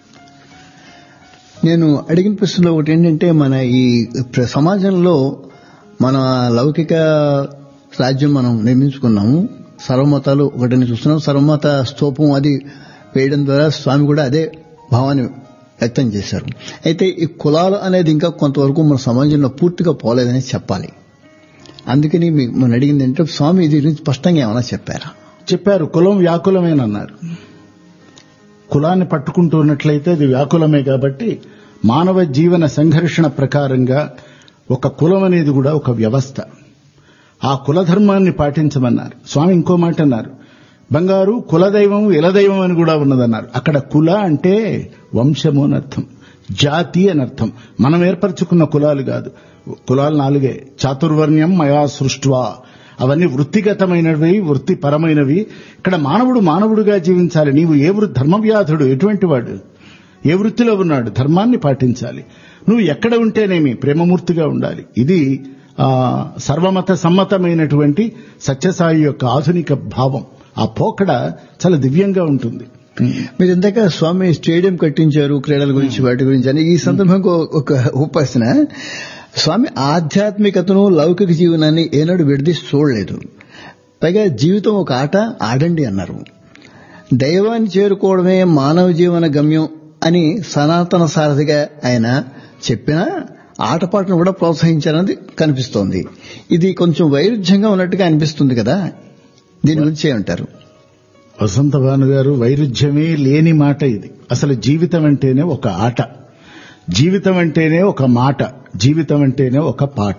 నేను అడిగిన ప్రశ్నలో ఒకటి ఏంటంటే మన ఈ ప్ర- సమాజంలో మన లౌకిక రాజ్యం మనం నిర్మించుకున్నాము సర్వమతాలు ఒకటిని చూస్తున్నాం సర్వమత స్తూపం అది వేయడం ద్వారా స్వామి కూడా అదే భావాన్ని వ్యక్తం చేశారు అయితే ఈ కులాలు అనేది ఇంకా కొంతవరకు మన సమాజంలో పూర్తిగా పోలేదని చెప్పాలి అందుకని మీ- మనం అడిగింది ఏంటంటే స్వామి ఇది గురించి స్పష్టంగా ఏమైనా చెప్పారా చెప్పారు కులం వ్యాకులమేనన్నారు కులాన్ని పట్టుకుంటున్నట్లయితే అది వ్యాకులమే కాబట్టి మానవ జీవన సంఘర్షణ ప్రకారంగా ఒక కులం అనేది కూడా ఒక వ్యవస్థ ఆ కుల ధర్మాన్ని పాటించమన్నారు స్వామి ఇంకో మాట అన్నారు బంగారు కులదైవం ఇలదైవం అని కూడా ఉన్నదన్నారు అక్కడ కుల అంటే వంశము అని అర్థం జాతి అని అర్థం మనం ఏర్పరచుకున్న కులాలు కాదు కులాలు నాలుగే చాతుర్వర్ణ్యం మయా సృష్ట్వా అవన్నీ వృత్తిగతమైనవి వృత్తిపరమైనవి ఇక్కడ మానవుడు మానవుడుగా జీవించాలి నీవు ఏ వృ ధర్మవ్యాధుడు ఎటువంటి వాడు ఏ వృత్తిలో ఉన్నాడు ధర్మాన్ని పాటించాలి నువ్వు ఎక్కడ ఉంటేనేమి ప్రేమమూర్తిగా ఉండాలి ఇది ఆ సర్వమత సమ్మతమైనటువంటి సత్యసాయి యొక్క ఆధునిక భావం ఆ పోకడ చాలా దివ్యంగా ఉంటుంది మీరు ఇందాక స్వామి స్టేడియం కట్టించారు క్రీడల గురించి వాటి గురించి అని ఈ సందర్భంగా ఒక ఉపాసన స్వామి ఆధ్యాత్మికతను లౌకిక జీవనాన్ని ఏనాడు విడదీసి చూడలేదు పైగా జీవితం ఒక ఆట ఆడండి అన్నారు దైవాన్ని చేరుకోవడమే మానవ జీవన గమ్యం అని సనాతన సారథిగా ఆయన చెప్పిన ఆటపాటను కూడా ప్రోత్సహించారన్నది కనిపిస్తోంది ఇది కొంచెం వైరుధ్యంగా ఉన్నట్టుగా అనిపిస్తుంది కదా దీని గురించి ఏమంటారు వసంత భాను గారు వైరుధ్యమే లేని మాట ఇది అసలు జీవితం అంటేనే ఒక ఆట జీవితం అంటేనే ఒక మాట జీవితం అంటేనే ఒక పాట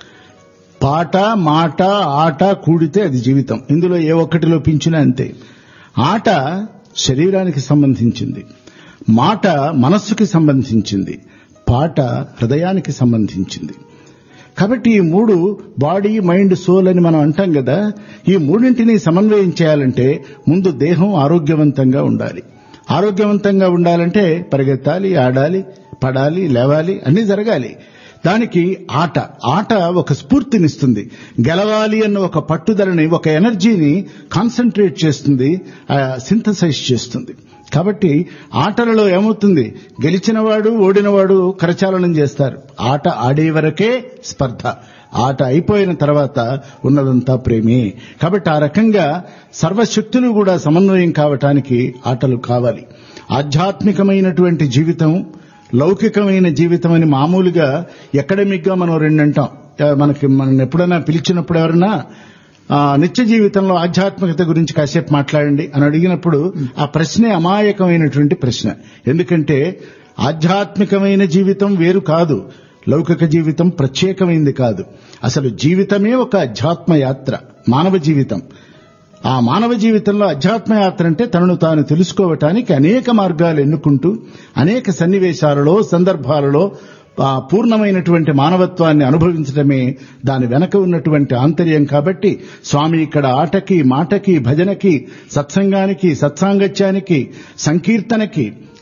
పాట మాట ఆట కూడితే అది జీవితం ఇందులో ఏ ఒక్కటి లోపించినా అంతే ఆట శరీరానికి సంబంధించింది మాట మనస్సుకి సంబంధించింది పాట హృదయానికి సంబంధించింది కాబట్టి ఈ మూడు బాడీ మైండ్ సోల్ అని మనం అంటాం కదా ఈ మూడింటిని సమన్వయం చేయాలంటే ముందు దేహం ఆరోగ్యవంతంగా ఉండాలి ఆరోగ్యవంతంగా ఉండాలంటే పరిగెత్తాలి ఆడాలి పడాలి లేవాలి అన్ని జరగాలి దానికి ఆట ఆట ఒక స్ఫూర్తినిస్తుంది గెలవాలి అన్న ఒక పట్టుదలని ఒక ఎనర్జీని కాన్సన్ట్రేట్ చేస్తుంది సింథసైజ్ చేస్తుంది కాబట్టి ఆటలలో ఏమవుతుంది గెలిచినవాడు ఓడినవాడు కరచాలనం చేస్తారు ఆట ఆడే వరకే స్పర్ధ ఆట అయిపోయిన తర్వాత ఉన్నదంతా ప్రేమే కాబట్టి ఆ రకంగా సర్వశక్తులు కూడా సమన్వయం కావటానికి ఆటలు కావాలి ఆధ్యాత్మికమైనటువంటి జీవితం లౌకికమైన జీవితం అని మామూలుగా ఎకడమిక్ గా మనం రెండు అంటాం ఆ, మనకి మనం ఎప్పుడైనా పిలిచినప్పుడు ఎవరన్నా ఆ, నిత్య జీవితంలో ఆధ్యాత్మికత గురించి కాసేపు మాట్లాడండి అని అడిగినప్పుడు ఆ ప్రశ్నే అమాయకమైనటువంటి ప్రశ్న ఎందుకంటే ఆధ్యాత్మికమైన జీవితం వేరు కాదు లౌకిక జీవితం ప్రత్యేకమైంది కాదు అసలు జీవితమే ఒక అధ్యాత్మ యాత్ర మానవ జీవితం ఆ మానవ జీవితంలో అధ్యాత్మ యాత్ర అంటే తనను తాను తెలుసుకోవటానికి అనేక మార్గాలు ఎన్నుకుంటూ అనేక సన్నివేశాలలో సందర్భాలలో ఆ పూర్ణమైనటువంటి మానవత్వాన్ని అనుభవించడమే దాని వెనక ఉన్నటువంటి ఆంతర్యం కాబట్టి స్వామి ఇక్కడ ఆటకి మాటకి భజనకి సత్సంగానికి సత్సాంగత్యానికి సంకీర్తనకి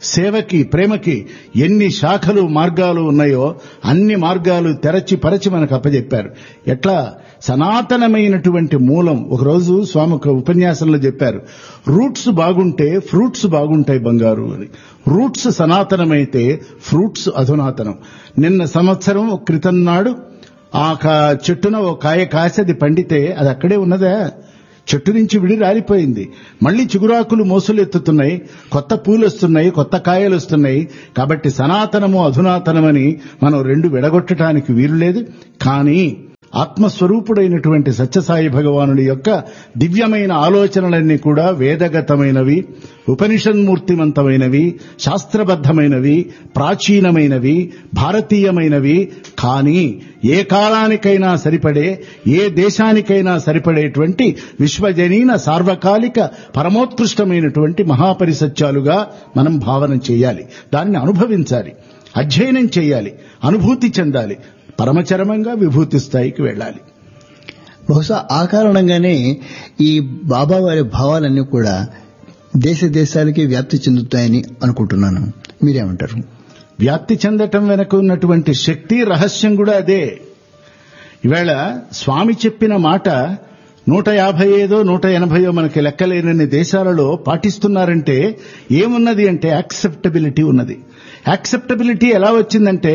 సేవకి ప్రేమకి ఎన్ని శాఖలు మార్గాలు ఉన్నాయో అన్ని మార్గాలు తెరచి పరచి మనకు అప్పచెప్పారు ఎట్లా సనాతనమైనటువంటి మూలం ఒకరోజు స్వామి ఒక ఉపన్యాసంలో చెప్పారు రూట్స్ బాగుంటే ఫ్రూట్స్ బాగుంటాయి బంగారు అని రూట్స్ సనాతనమైతే ఫ్రూట్స్ అధునాతనం నిన్న సంవత్సరం ఒక క్రితం నాడు ఆ కా- చెట్టున ఓ కాయ కాసి అది పండితే అది అక్కడే ఉన్నదా చెట్టు నుంచి విడి రాలిపోయింది మళ్ళీ చిగురాకులు మోసులు ఎత్తుతున్నాయి కొత్త పూలు వస్తున్నాయి కొత్త కాయలు వస్తున్నాయి కాబట్టి సనాతనము అధునాతనమని మనం రెండు విడగొట్టడానికి వీలు లేదు కానీ ఆత్మస్వరూపుడైనటువంటి సత్యసాయి భగవానుడి యొక్క దివ్యమైన ఆలోచనలన్నీ కూడా వేదగతమైనవి ఉపనిషన్మూర్తిమంతమైనవి శాస్త్రబద్ధమైనవి ప్రాచీనమైనవి భారతీయమైనవి కానీ ఏ కాలానికైనా సరిపడే ఏ దేశానికైనా సరిపడేటువంటి విశ్వజనీన సార్వకాలిక పరమోత్కృష్టమైనటువంటి మహాపరిసత్యాలుగా మనం భావన చేయాలి దాన్ని అనుభవించాలి అధ్యయనం చేయాలి అనుభూతి చెందాలి పరమచరమంగా విభూతి స్థాయికి వెళ్ళాలి బహుశా ఆ కారణంగానే ఈ బాబా వారి భావాలన్నీ కూడా దేశ దేశాలకి వ్యాప్తి చెందుతాయని అనుకుంటున్నాను మీరేమంటారు వ్యాప్తి చెందటం వెనక ఉన్నటువంటి శక్తి రహస్యం కూడా అదే ఈవేళ స్వామి చెప్పిన మాట నూట యాభై ఐదో నూట ఎనభైయో మనకి లెక్కలేనన్ని దేశాలలో పాటిస్తున్నారంటే ఏమున్నది అంటే యాక్సెప్టబిలిటీ ఉన్నది యాక్సెప్టబిలిటీ ఎలా వచ్చిందంటే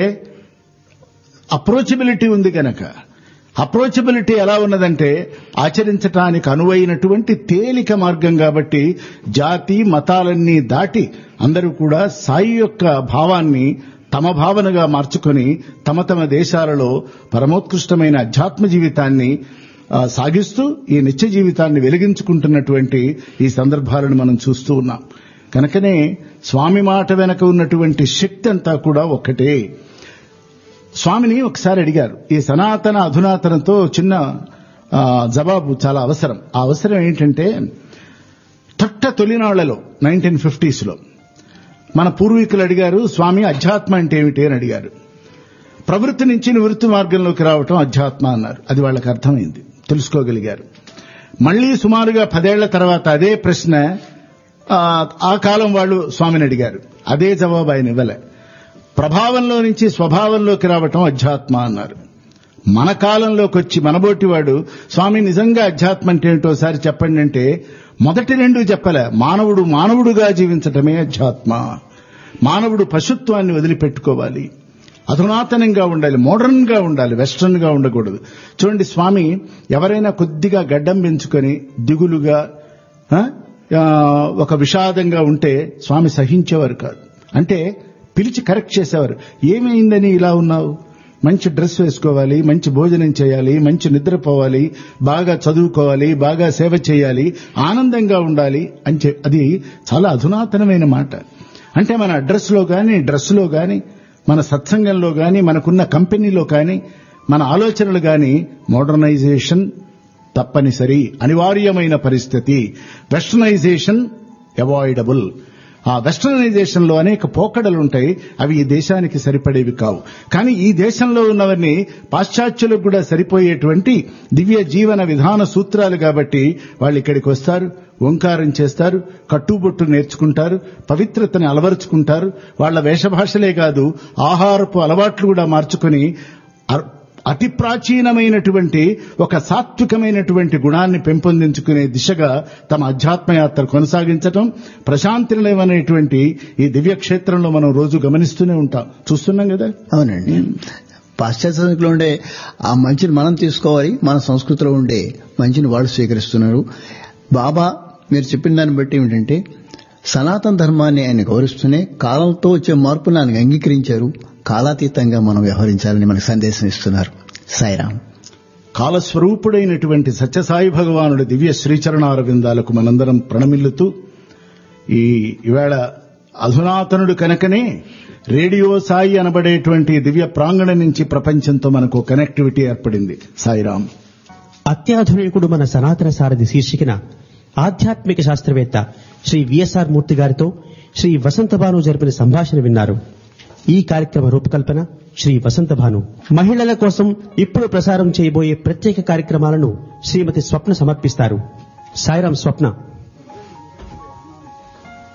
అప్రోచబిలిటీ ఉంది గనక అప్రోచబిలిటీ ఎలా ఉన్నదంటే ఆచరించటానికి అనువైనటువంటి తేలిక మార్గం కాబట్టి జాతి మతాలన్నీ దాటి అందరూ కూడా సాయి యొక్క భావాన్ని తమ భావనగా మార్చుకొని తమ తమ దేశాలలో పరమోత్కృష్టమైన అధ్యాత్మ జీవితాన్ని ఆ, సాగిస్తూ ఈ నిత్య జీవితాన్ని వెలిగించుకుంటున్నటువంటి ఈ సందర్భాలను మనం చూస్తూ ఉన్నాం కనుకనే స్వామి మాట వెనక ఉన్నటువంటి శక్తి అంతా కూడా ఒక్కటే స్వామిని ఒకసారి అడిగారు ఈ సనాతన అధునాతనతో చిన్న ఆ, జవాబు చాలా అవసరం ఆ అవసరం ఏంటంటే తట్ట తొలినాళ్లలో నైన్టీన్ ఫిఫ్టీస్ లో మన పూర్వీకులు అడిగారు స్వామి అధ్యాత్మ అంటే ఏమిటి అని అడిగారు ప్రవృత్తి నుంచి నివృత్తి మార్గంలోకి రావటం అధ్యాత్మ అన్నారు అది వాళ్ళకి అర్థమైంది తెలుసుకోగలిగారు మళ్లీ సుమారుగా పదేళ్ల తర్వాత అదే ప్రశ్న ఆ, ఆ కాలం వాళ్ళు స్వామిని అడిగారు అదే జవాబు ఆయన ఇవ్వలే ప్రభావంలో నుంచి స్వభావంలోకి రావటం అధ్యాత్మ అన్నారు మన కాలంలోకి వచ్చి మనబోటివాడు స్వామి నిజంగా అధ్యాత్మ అంటే ఏంటో ఒకసారి చెప్పండి అంటే మొదటి రెండు చెప్పలే మానవుడు మానవుడుగా జీవించటమే అధ్యాత్మ మానవుడు పశుత్వాన్ని వదిలిపెట్టుకోవాలి అధునాతనంగా ఉండాలి మోడర్న్ గా ఉండాలి వెస్ట్రన్ గా ఉండకూడదు చూడండి స్వామి ఎవరైనా కొద్దిగా గడ్డం పెంచుకొని దిగులుగా ఆ, ఆ, ఒక విషాదంగా ఉంటే స్వామి సహించేవారు కాదు అంటే పిలిచి కరెక్ట్ చేసేవారు ఏమైందని ఇలా ఉన్నావు మంచి డ్రెస్ వేసుకోవాలి మంచి భోజనం చేయాలి మంచి నిద్రపోవాలి బాగా చదువుకోవాలి బాగా సేవ చేయాలి ఆనందంగా ఉండాలి అని చె- అది చాలా అధునాతనమైన మాట అంటే మన అడ్రస్ లో గాని డ్రెస్ లో గాని మన సత్సంగంలో గాని మనకున్న కంపెనీలో కానీ మన ఆలోచనలు గాని మోడర్నైజేషన్ తప్పనిసరి అనివార్యమైన పరిస్థితి వెస్టర్నైజేషన్ అవాయిడబుల్ ఆ వెస్టర్నైజేషన్ లో అనేక పోకడలు ఉంటాయి అవి ఈ దేశానికి సరిపడేవి కావు కానీ ఈ దేశంలో ఉన్నవన్నీ పాశ్చాత్యులకు కూడా సరిపోయేటువంటి దివ్య జీవన విధాన సూత్రాలు కాబట్టి వాళ్ళు ఇక్కడికి వస్తారు ఓంకారం చేస్తారు కట్టుబొట్టు నేర్చుకుంటారు పవిత్రతని అలవరుచుకుంటారు వాళ్ళ వేషభాషలే కాదు ఆహారపు అలవాట్లు కూడా మార్చుకొని అర్- అతి ప్రాచీనమైనటువంటి ఒక సాత్వికమైనటువంటి గుణాన్ని పెంపొందించుకునే దిశగా తమ అధ్యాత్మయాత్ర కొనసాగించటం ప్రశాంతి నిలయం అనేటువంటి ఈ దివ్య క్షేత్రంలో మనం రోజు గమనిస్తూనే ఉంటాం చూస్తున్నాం కదా అవునండి పాశ్చాత్య సంస్కృతిలో ఉండే ఆ మంచిని మనం తీసుకోవాలి మన సంస్కృతిలో ఉండే మంచిని వాళ్ళు స్వీకరిస్తున్నారు బాబా మీరు చెప్పిన దాన్ని బట్టి ఏమిటంటే సనాతన ధర్మాన్ని ఆయన గౌరవిస్తూనే కాలంతో వచ్చే మార్పులను ఆయన అంగీకరించారు కాలాతీతంగా మనం వ్యవహరించాలని మనకు సందేశం ఇస్తున్నారు సాయిరాం కాలస్వరూపుడైనటువంటి సత్యసాయి భగవానుడి దివ్య శ్రీచరణారవిందాలకు మనందరం ప్రణమిల్లుతూ ఈ ఈవేళ అధునాతనుడు కనుకనే రేడియో సాయి అనబడేటువంటి దివ్య ప్రాంగణం నుంచి ప్రపంచంతో మనకు కనెక్టివిటీ ఏర్పడింది సాయిరాం అత్యాధునికుడు మన సనాతన సారథి శీర్షికన ఆధ్యాత్మిక శాస్త్రవేత్త శ్రీ విఎస్ఆర్ మూర్తి గారితో శ్రీ వసంత భాను జరిపిన సంభాషణ విన్నారు ఈ కార్యక్రమ రూపకల్పన శ్రీ వసంత భాను మహిళల కోసం ఇప్పుడు ప్రసారం చేయబోయే ప్రత్యేక కార్యక్రమాలను శ్రీమతి స్వప్న సమర్పిస్తారు సాయిరాం స్వప్న